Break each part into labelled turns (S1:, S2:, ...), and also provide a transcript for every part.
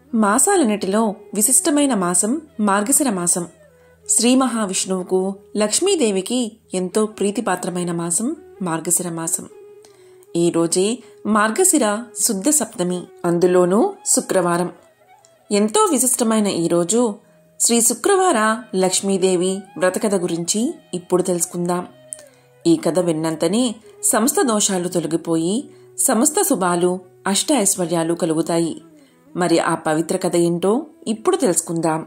S1: మాసాలన్నిటిలో విశిష్టమైన మాసం మార్గశిర మాసం శ్రీ మహావిష్ణువుకు లక్ష్మీదేవికి ఎంతో ప్రీతిపాత్రమైన మాసం మార్గశిర మాసం ఈ రోజే మార్గశిర శుద్ధ సప్తమి అందులోనూ శుక్రవారం ఎంతో విశిష్టమైన ఈ రోజు శ్రీ శుక్రవార లక్ష్మీదేవి వ్రతకథ గురించి ఇప్పుడు తెలుసుకుందాం ఈ కథ విన్నంతనే సమస్త దోషాలు తొలగిపోయి సమస్త శుభాలు అష్ట ఐశ్వర్యాలు కలుగుతాయి మరి ఆ పవిత్ర కథ ఏంటో ఇప్పుడు తెలుసుకుందాం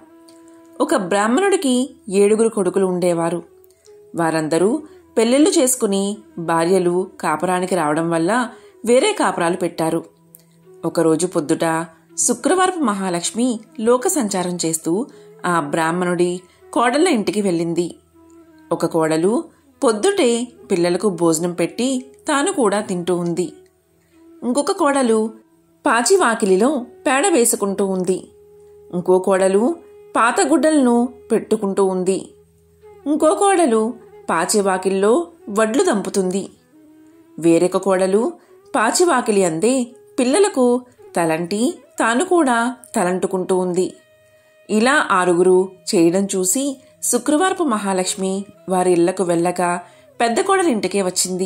S1: ఒక బ్రాహ్మణుడికి ఏడుగురు కొడుకులు ఉండేవారు వారందరూ పెళ్లిళ్లు చేసుకుని భార్యలు కాపురానికి రావడం వల్ల వేరే కాపురాలు పెట్టారు ఒకరోజు పొద్దుట శుక్రవారపు మహాలక్ష్మి లోక సంచారం చేస్తూ ఆ బ్రాహ్మణుడి కోడళ్ళ ఇంటికి వెళ్ళింది ఒక కోడలు పొద్దుటే పిల్లలకు భోజనం పెట్టి తాను కూడా తింటూ ఉంది ఇంకొక కోడలు పాచివాకిలిలో పేడ వేసుకుంటూ ఉంది ఇంకో కోడలు పాత గుడ్డలను పెట్టుకుంటూ ఉంది ఇంకో కోడలు పాచివాకిల్లో వడ్లు దంపుతుంది వేరొక కోడలు పాచివాకిలి అందే పిల్లలకు తలంటి తాను కూడా తలంటుకుంటూ ఉంది ఇలా ఆరుగురు చేయడం చూసి శుక్రవారపు మహాలక్ష్మి వారి ఇళ్లకు వెళ్ళక పెద్ద కోడలింటికే వచ్చింది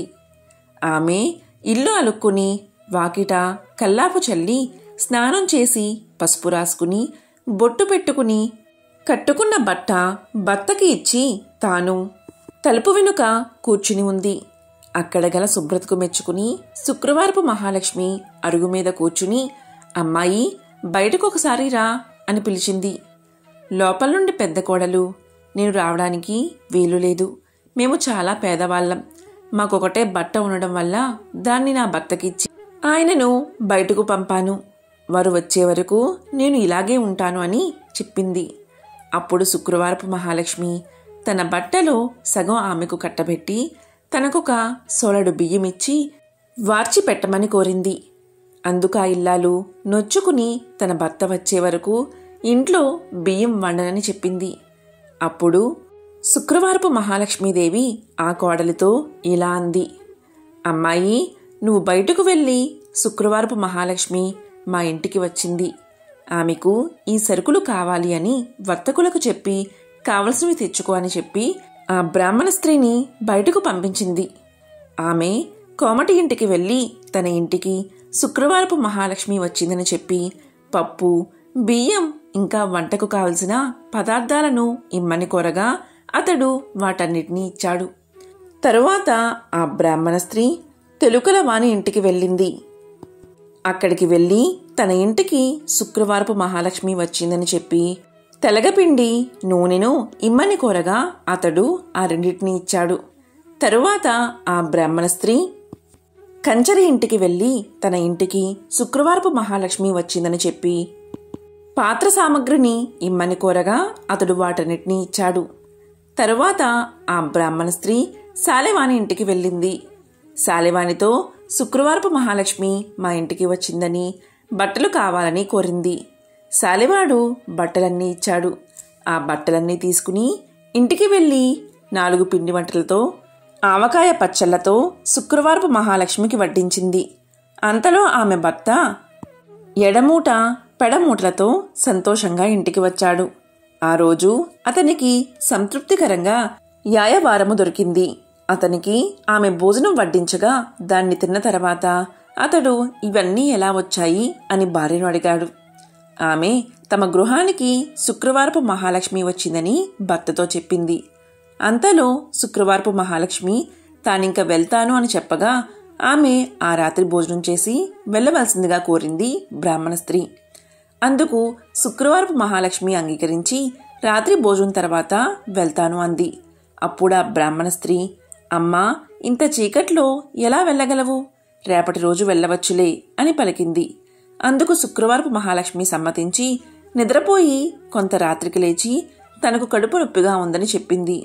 S1: ఆమె ఇల్లు అలుక్కుని వాకిట కల్లాపు చల్లి స్నానం చేసి పసుపు రాసుకుని బొట్టు పెట్టుకుని కట్టుకున్న బట్ట భర్తకి ఇచ్చి తాను తలుపు వెనుక కూర్చుని ఉంది అక్కడ గల శుభ్రతకు మెచ్చుకుని శుక్రవారపు మహాలక్ష్మి అరుగు మీద కూర్చుని అమ్మాయి బయటకు ఒకసారి రా అని పిలిచింది లోపల నుండి పెద్ద కోడలు నేను రావడానికి వీలు లేదు మేము చాలా పేదవాళ్ళం మాకొకటే బట్ట ఉండడం వల్ల దాన్ని నా భర్తకిచ్చి ఆయనను బయటకు పంపాను వారు వచ్చే వరకు నేను ఇలాగే ఉంటాను అని చెప్పింది అప్పుడు శుక్రవారపు మహాలక్ష్మి తన బట్టలో సగం ఆమెకు కట్టబెట్టి తనకొక సోలడు బియ్యం ఇచ్చి వార్చి పెట్టమని కోరింది అందుకు ఆ ఇల్లాలు నొచ్చుకుని తన భర్త వచ్చే వరకు ఇంట్లో బియ్యం వండనని చెప్పింది అప్పుడు శుక్రవారపు మహాలక్ష్మీదేవి ఆ కోడలితో ఇలా అంది అమ్మాయి నువ్వు బయటకు వెళ్ళి శుక్రవారపు మహాలక్ష్మి మా ఇంటికి వచ్చింది ఆమెకు ఈ సరుకులు కావాలి అని వర్తకులకు చెప్పి కావలసినవి తెచ్చుకో అని చెప్పి ఆ బ్రాహ్మణ స్త్రీని బయటకు పంపించింది ఆమె కోమటి ఇంటికి వెళ్ళి తన ఇంటికి శుక్రవారపు మహాలక్ష్మి వచ్చిందని చెప్పి పప్పు బియ్యం ఇంకా వంటకు కావలసిన పదార్థాలను ఇమ్మని కోరగా అతడు వాటన్నిటినీ ఇచ్చాడు తరువాత ఆ బ్రాహ్మణ స్త్రీ తెలుకల వాణి ఇంటికి వెళ్ళింది అక్కడికి వెళ్ళి తన ఇంటికి శుక్రవారపు మహాలక్ష్మి వచ్చిందని చెప్పి తెలగపిండి నూనెను ఇమ్మని కోరగా అతడు ఆ రెండింటిని ఇచ్చాడు తరువాత ఆ బ్రాహ్మణ స్త్రీ కంచరి ఇంటికి వెళ్ళి తన ఇంటికి శుక్రవారపు మహాలక్ష్మి వచ్చిందని చెప్పి పాత్ర సామగ్రిని ఇమ్మని కోరగా అతడు వాటన్నిటినీ ఇచ్చాడు తరువాత ఆ బ్రాహ్మణ స్త్రీ శాలివాణి ఇంటికి వెళ్ళింది శాలివాణితో శుక్రవారపు మహాలక్ష్మి మా ఇంటికి వచ్చిందని బట్టలు కావాలని కోరింది శాలివాడు బట్టలన్నీ ఇచ్చాడు ఆ బట్టలన్నీ తీసుకుని ఇంటికి వెళ్ళి నాలుగు పిండి వంటలతో ఆవకాయ పచ్చళ్లతో శుక్రవారపు మహాలక్ష్మికి వడ్డించింది అంతలో ఆమె భర్త ఎడమూట పెడమూటలతో సంతోషంగా ఇంటికి వచ్చాడు ఆ రోజు అతనికి సంతృప్తికరంగా యాయవారము దొరికింది అతనికి ఆమె భోజనం వడ్డించగా దాన్ని తిన్న తర్వాత అతడు ఇవన్నీ ఎలా వచ్చాయి అని భార్యను అడిగాడు ఆమె తమ గృహానికి శుక్రవారపు మహాలక్ష్మి వచ్చిందని భర్తతో చెప్పింది అంతలో శుక్రవారపు మహాలక్ష్మి తానింక వెళ్తాను అని చెప్పగా ఆమె ఆ రాత్రి భోజనం చేసి వెళ్ళవలసిందిగా కోరింది బ్రాహ్మణ స్త్రీ అందుకు శుక్రవారపు మహాలక్ష్మి అంగీకరించి రాత్రి భోజనం తర్వాత వెళ్తాను అంది అప్పుడు ఆ బ్రాహ్మణ స్త్రీ అమ్మా ఇంత చీకట్లో ఎలా వెళ్ళగలవు రేపటి రోజు వెళ్ళవచ్చులే అని పలికింది అందుకు శుక్రవారపు మహాలక్ష్మి సమ్మతించి నిద్రపోయి కొంత రాత్రికి లేచి తనకు కడుపు నొప్పిగా ఉందని చెప్పింది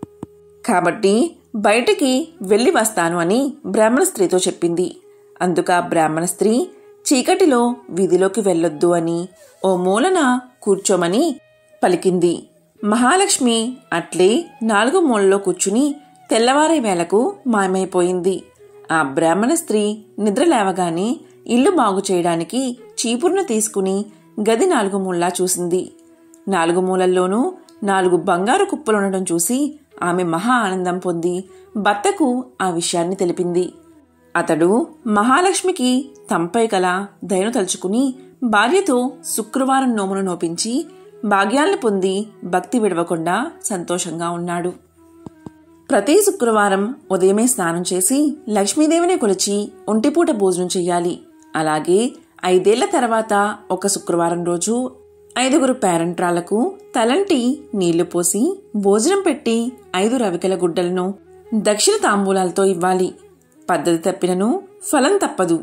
S1: కాబట్టి బయటికి వెళ్ళి వస్తాను అని బ్రాహ్మణ స్త్రీతో చెప్పింది అందుక ఆ బ్రాహ్మణ స్త్రీ చీకటిలో వీధిలోకి వెళ్ళొద్దు అని ఓ మూలన కూర్చోమని పలికింది మహాలక్ష్మి అట్లే నాలుగు మూలలో కూర్చుని తెల్లవారే వేళకు మాయమైపోయింది ఆ బ్రాహ్మణ స్త్రీ నిద్ర లేవగానే ఇల్లు బాగు చేయడానికి చీపురును తీసుకుని గది నాలుగు మూలలా చూసింది నాలుగు మూలల్లోనూ నాలుగు బంగారు కుప్పలు ఉండడం చూసి ఆమె మహా ఆనందం పొంది భర్తకు ఆ విషయాన్ని తెలిపింది అతడు మహాలక్ష్మికి తంపై కల దయను తలుచుకుని భార్యతో శుక్రవారం నోమును నోపించి భాగ్యాలను పొంది భక్తి విడవకుండా సంతోషంగా ఉన్నాడు ప్రతి శుక్రవారం ఉదయమే స్నానం చేసి లక్ష్మీదేవిని కొలిచి ఒంటిపూట భోజనం చెయ్యాలి అలాగే ఐదేళ్ల తర్వాత ఒక శుక్రవారం రోజు ఐదుగురు పేరెంట్రాలకు తలంటి నీళ్లు పోసి భోజనం పెట్టి ఐదు రవికల గుడ్డలను దక్షిణ తాంబూలాలతో ఇవ్వాలి పద్ధతి తప్పినను ఫలం తప్పదు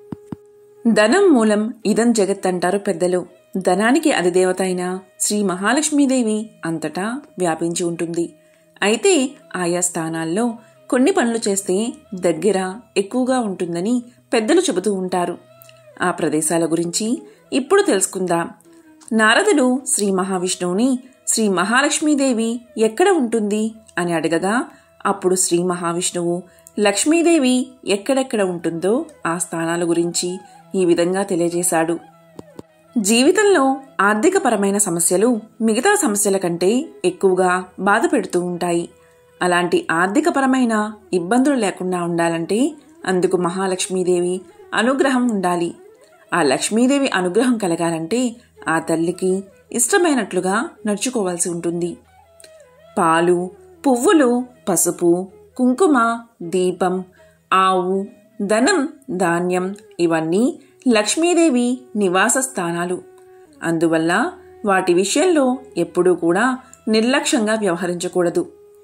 S1: ధనం మూలం ఇదం జగత్ అంటారు పెద్దలు ధనానికి అధిదేవత అయిన శ్రీ మహాలక్ష్మీదేవి అంతటా వ్యాపించి ఉంటుంది అయితే ఆయా స్థానాల్లో కొన్ని పనులు చేస్తే దగ్గర ఎక్కువగా ఉంటుందని పెద్దలు చెబుతూ ఉంటారు ఆ ప్రదేశాల గురించి ఇప్పుడు తెలుసుకుందాం నారదుడు శ్రీ మహావిష్ణువుని శ్రీ మహాలక్ష్మీదేవి ఎక్కడ ఉంటుంది అని అడగగా అప్పుడు శ్రీ మహావిష్ణువు లక్ష్మీదేవి ఎక్కడెక్కడ ఉంటుందో ఆ స్థానాల గురించి ఈ విధంగా తెలియజేశాడు జీవితంలో ఆర్థికపరమైన సమస్యలు మిగతా సమస్యల కంటే ఎక్కువగా బాధ పెడుతూ ఉంటాయి అలాంటి ఆర్థికపరమైన ఇబ్బందులు లేకుండా ఉండాలంటే అందుకు మహాలక్ష్మీదేవి అనుగ్రహం ఉండాలి ఆ లక్ష్మీదేవి అనుగ్రహం కలగాలంటే ఆ తల్లికి ఇష్టమైనట్లుగా నడుచుకోవాల్సి ఉంటుంది పాలు పువ్వులు పసుపు కుంకుమ దీపం ఆవు ధనం ధాన్యం ఇవన్నీ లక్ష్మీదేవి నివాస స్థానాలు అందువల్ల వాటి విషయంలో ఎప్పుడూ కూడా నిర్లక్ష్యంగా వ్యవహరించకూడదు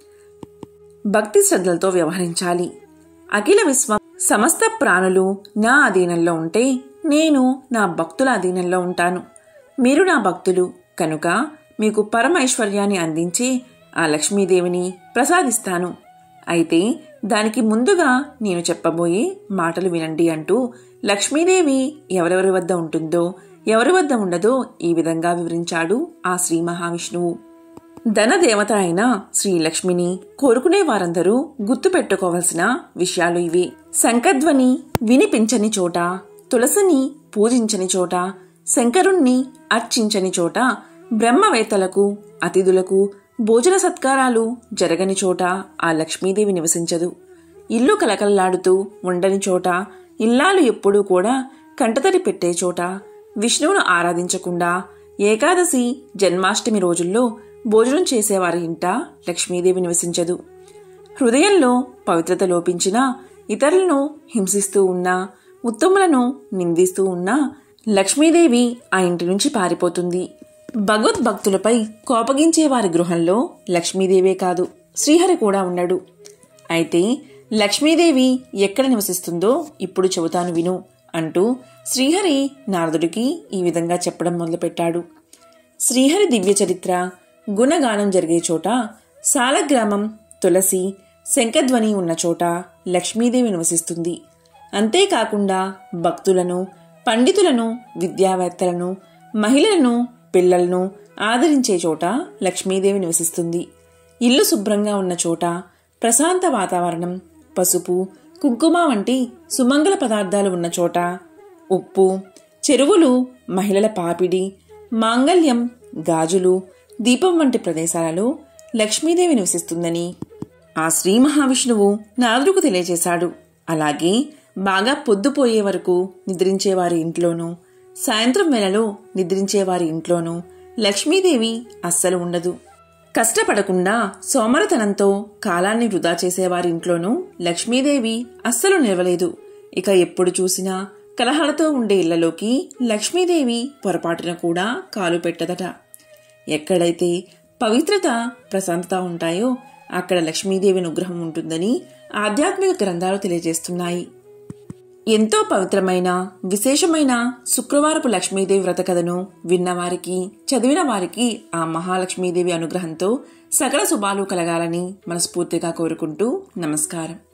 S1: భక్తి శ్రద్ధలతో వ్యవహరించాలి అఖిల విశ్వం సమస్త ప్రాణులు నా అధీనంలో ఉంటే నేను నా భక్తుల అధీనంలో ఉంటాను మీరు నా భక్తులు కనుక మీకు పరమైశ్వర్యాన్ని అందించి ఆ లక్ష్మీదేవిని ప్రసాదిస్తాను అయితే దానికి ముందుగా నేను చెప్పబోయే మాటలు వినండి అంటూ లక్ష్మీదేవి ఎవరెవరి వద్ద ఉంటుందో ఎవరి వద్ద ఉండదో ఈ విధంగా వివరించాడు ఆ శ్రీ మహావిష్ణువు ధనదేవత అయిన శ్రీ లక్ష్మిని కోరుకునే వారందరూ గుర్తుపెట్టుకోవలసిన విషయాలు ఇవి శంఖధ్వని వినిపించని చోట తులసిని పూజించని చోట శంకరుణ్ణి అర్చించని చోట బ్రహ్మవేత్తలకు అతిథులకు భోజన సత్కారాలు జరగని చోట ఆ లక్ష్మీదేవి నివసించదు ఇల్లు కలకల్లాడుతూ ఉండని చోట ఇల్లాలు ఎప్పుడూ కూడా కంటతడి పెట్టే చోట విష్ణువును ఆరాధించకుండా ఏకాదశి జన్మాష్టమి రోజుల్లో భోజనం చేసేవారి ఇంట లక్ష్మీదేవి నివసించదు హృదయంలో పవిత్రత లోపించినా ఇతరులను హింసిస్తూ ఉన్నా ఉత్తములను నిందిస్తూ ఉన్నా లక్ష్మీదేవి ఆ ఇంటి నుంచి పారిపోతుంది భగవద్భక్తులపై కోపగించే వారి గృహంలో లక్ష్మీదేవే కాదు శ్రీహరి కూడా ఉన్నాడు అయితే లక్ష్మీదేవి ఎక్కడ నివసిస్తుందో ఇప్పుడు చెబుతాను విను అంటూ శ్రీహరి నారదుడికి ఈ విధంగా చెప్పడం మొదలుపెట్టాడు శ్రీహరి దివ్య చరిత్ర గుణగానం జరిగే చోట సాలగ్రామం తులసి శంఖధ్వని ఉన్న చోట లక్ష్మీదేవి నివసిస్తుంది అంతేకాకుండా భక్తులను పండితులను విద్యావేత్తలను మహిళలను పిల్లలను ఆదరించే చోట లక్ష్మీదేవి నివసిస్తుంది ఇల్లు శుభ్రంగా ఉన్న చోట ప్రశాంత వాతావరణం పసుపు కుంకుమ వంటి సుమంగళ పదార్థాలు ఉన్న చోట ఉప్పు చెరువులు మహిళల పాపిడి మాంగల్యం గాజులు దీపం వంటి ప్రదేశాలలో లక్ష్మీదేవి నివసిస్తుందని ఆ శ్రీ మహావిష్ణువు నారదుకు తెలియజేశాడు అలాగే బాగా పొద్దుపోయే వరకు నిద్రించే వారి ఇంట్లోనూ సాయంత్రం వేళలో నిద్రించే వారి ఇంట్లోనూ లక్ష్మీదేవి అస్సలు ఉండదు కష్టపడకుండా సోమరతనంతో కాలాన్ని వృధా చేసేవారి ఇంట్లోనూ లక్ష్మీదేవి అస్సలు నిలవలేదు ఇక ఎప్పుడు చూసినా కలహాలతో ఉండే ఇళ్లలోకి లక్ష్మీదేవి పొరపాటున కూడా కాలు పెట్టదట ఎక్కడైతే పవిత్రత ప్రశాంతత ఉంటాయో అక్కడ లక్ష్మీదేవి అనుగ్రహం ఉంటుందని ఆధ్యాత్మిక గ్రంథాలు తెలియజేస్తున్నాయి ఎంతో పవిత్రమైన విశేషమైన శుక్రవారపు లక్ష్మీదేవి వ్రత కథను విన్నవారికి చదివిన వారికి ఆ మహాలక్ష్మీదేవి అనుగ్రహంతో సకల శుభాలు కలగాలని మనస్ఫూర్తిగా కోరుకుంటూ నమస్కారం